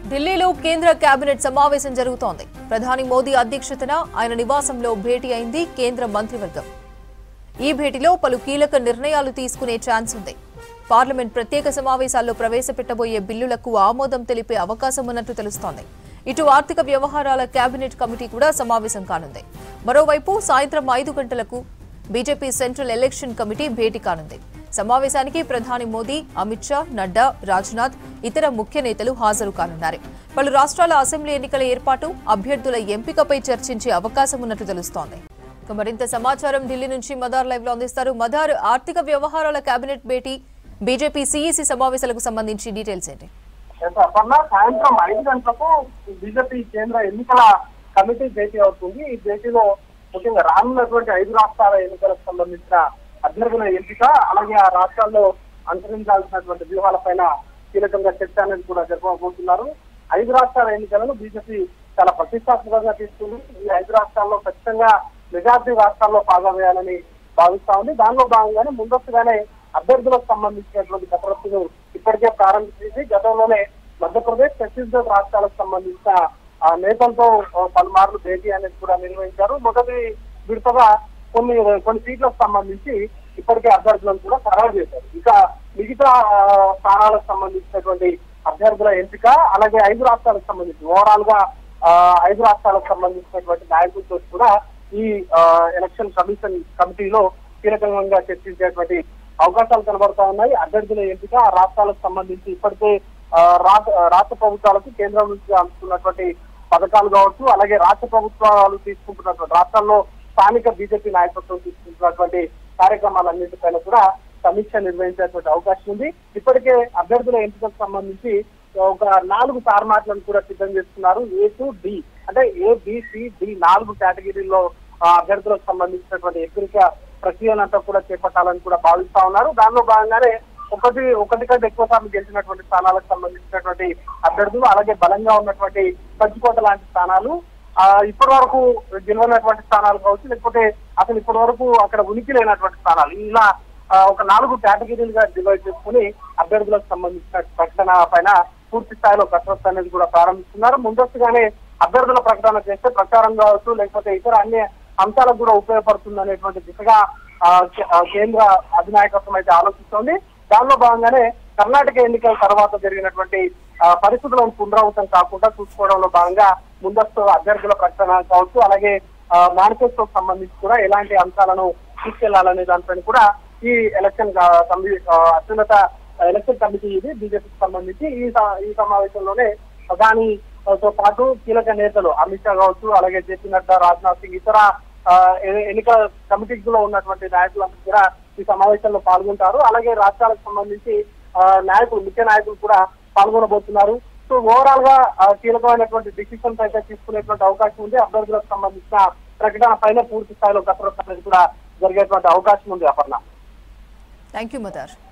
ఢిల్లీలో కేంద్ర కేబినెట్ సమావేశం జరుగుతోంది ప్రధాని మోదీ అధ్యక్షతన ఆయన నివాసంలో భేటీ అయింది కేంద్ర మంత్రివర్గం ఈ భేటీలో పలు కీలక నిర్ణయాలు తీసుకునే ఛాన్స్ ఉంది పార్లమెంట్ ప్రత్యేక సమావేశాల్లో ప్రవేశపెట్టబోయే బిల్లులకు ఆమోదం తెలిపే అవకాశం ఉన్నట్టు తెలుస్తోంది ఇటు ఆర్థిక వ్యవహారాల కేబినెట్ కమిటీ కూడా సమావేశం కానుంది మరోవైపు సాయంత్రం ఐదు గంటలకు బీజేపీ సెంట్రల్ ఎలక్షన్ కమిటీ భేటీ కానుంది సమావేశానికి ప్రధాని మోదీ అమిత్ షా నడ్డా రాజ్నాథ్ ఇతర ముఖ్య నేతలు హాజరు కానున్నారు పలు రాష్ట్రాల అసెంబ్లీ ఎన్నికల ఏర్పాటు అభ్యర్థుల ఎంపికపై చర్చించే అవకాశం ఉన్నట్టు తెలుస్తోంది ఇక మరింత సమాచారం ఢిల్లీ నుంచి మదార్ లైవ్ లో అందిస్తారు మదార్ ఆర్థిక వ్యవహారాల కేబినెట్ భేటీ బీజేపీ సీఈసీ సమావేశాలకు సంబంధించి డీటెయిల్స్ ఏంటి అపర్ణ సాయంత్రం ఐదు గంటలకు బీజేపీ కేంద్ర ఎన్నికల కమిటీ భేటీ అవుతుంది ఈ భేటీలో ముఖ్యంగా రానున్నటువంటి ఐదు రాష్ట్రాల ఎన్నికలకు సంబంధించిన అభ్యర్థుల ఎంపిక అలాగే ఆ రాష్ట్రాల్లో అనుసరించాల్సినటువంటి వ్యూహాలపైన కీలకంగా చర్చ అనేది కూడా జరపబోతున్నారు ఐదు రాష్ట్రాల ఎన్నికలను బీజేపీ చాలా ప్రతిష్టాత్మకంగా తీసుకుంది ఈ ఐదు రాష్ట్రాల్లో ఖచ్చితంగా మెజార్టీ రాష్ట్రాల్లో పాల్గొనేయాలని భావిస్తా ఉంది దానిలో భాగంగానే ముందస్తుగానే అభ్యర్థులకు సంబంధించినటువంటి కసరత్తును ఇప్పటికే ప్రారంభించింది గతంలోనే మధ్యప్రదేశ్ ఛత్తీస్గఢ్ రాష్ట్రాలకు సంబంధించిన ఆ నేతలతో ఆ, పలుమార్లు భేటీ అనేది కూడా నిర్వహించారు మొదటి విడతగా కొన్ని కొన్ని సీట్లకు సంబంధించి ఇప్పటికే అభ్యర్థులను కూడా ఖరారు చేశారు ఇక మిగతా ఆ, స్థానాలకు సంబంధించినటువంటి అభ్యర్థుల ఎంపిక అలాగే ఐదు రాష్ట్రాలకు సంబంధించి ఓవరాల్ గా ఆ, ఐదు రాష్ట్రాలకు సంబంధించినటువంటి నాయకులతో కూడా ఈ ఆ, ఎలక్షన్ కమిషన్ కమిటీలో కీలకంగా చర్చించేటువంటి అవకాశాలు కనబడతా ఉన్నాయి అభ్యర్థుల ఎంపిక ఆ రాష్ట్రాలకు సంబంధించి ఇప్పటికే ఆ, రాష్ట్ర రాష్ట్ర ప్రభుత్వాలకు కేంద్రం నుంచి అందుతున్నటువంటి పథకాలు కావచ్చు అలాగే రాష్ట్ర ప్రభుత్వాలు తీసుకుంటున్నటువంటి రాష్ట్రాల్లో స్థానిక బీజేపీ నాయకత్వం తీసుకుంటున్నటువంటి కార్యక్రమాలన్నింటిపైన కూడా సమీక్ష నిర్వహించేటువంటి అవకాశం ఉంది ఇప్పటికే అభ్యర్థుల ఎంపికకు సంబంధించి ఒక నాలుగు ఫార్మాట్లను కూడా సిద్ధం చేస్తున్నారు ఏ టు డి అంటే ఏ బిసి డి నాలుగు కేటగిరీల్లో ఆ, అభ్యర్థులకు సంబంధించినటువంటి ఎంపిక ప్రక్రియనంతా కూడా చేపట్టాలని కూడా భావిస్తా ఉన్నారు దానిలో భాగంగానే ఒకటి ఒకటి కంటే ఎక్కువ సార్లు గెలిచినటువంటి స్థానాలకు సంబంధించినటువంటి అభ్యర్థులు అలాగే బలంగా ఉన్నటువంటి పంచుకోట లాంటి స్థానాలు ఆ ఇప్పటి వరకు గెలవనటువంటి స్థానాలు కావచ్చు లేకపోతే అసలు ఇప్పటి వరకు అక్కడ ఉనికి లేనటువంటి స్థానాలు ఇలా ఆ, ఒక నాలుగు కేటగిరీలుగా డివైడ్ చేసుకుని అభ్యర్థులకు సంబంధించిన ప్రకటన పైన పూర్తి స్థాయిలో కసరత్తు అనేది కూడా ప్రారంభిస్తున్నారు ముందస్తుగానే అభ్యర్థుల ప్రకటన చేస్తే ప్రచారం కావచ్చు లేకపోతే ఇతర అన్ని అంశాలకు కూడా ఉపయోగపడుతుంది అనేటువంటి దిశగా ఆ, కే- ఆ, కేంద్ర అధినాయకత్వం అయితే ఆలోచిస్తోంది దానిలో భాగంగానే కర్ణాటక ఎన్నికల తర్వాత జరిగినటువంటి ఆ, పరిస్థితులను పునరావృతం కాకుండా చూసుకోవడంలో భాగంగా ముందస్తు అభ్యర్థుల ప్రకటన కావచ్చు అలాగే మేనిఫెస్టో సంబంధించి కూడా ఎలాంటి అంశాలను తీసుకెళ్లాలనే దానిపైన కూడా ఈ ఎలక్షన్ గా- కమి- ఆ, అత్యున్నత ఎలక్షన్ కమిటీ ఇది బీజేపీకి సంబంధించి ఈ స- ఈ సమావేశంలోనే ప్రధాని ఆ, తో పాటు కీలక నేతలు అమిత్ షా కావచ్చు అలాగే జేపీ నడ్డా రాజ్నాథ్ సింగ్ ఇతర ఆ, ఎ- ఎన్నికల కమిటీలో ఉన్నటువంటి నాయకులందరూ కూడా ఈ సమావేశంలో పాల్గొంటారు అలాగే రాష్ట్రాలకు సంబంధించి ఆ, నాయకులు ముఖ్య నాయకులు కూడా పాల్గొనబోతున్నారు సో ఓవరాల్ గా ఆ, కీలకమైనటువంటి డిసిషన్స్ అయితే తీసుకునేటువంటి అవకాశం ఉంది అభ్యర్థులకు సంబంధించిన ప్రకటన పైన పూర్తి స్థాయిలో కసరత్తు అనేది కూడా జరిగేటువంటి అవకాశం ఉంది అపర్ణ థ్యాంక్ యూ మదార్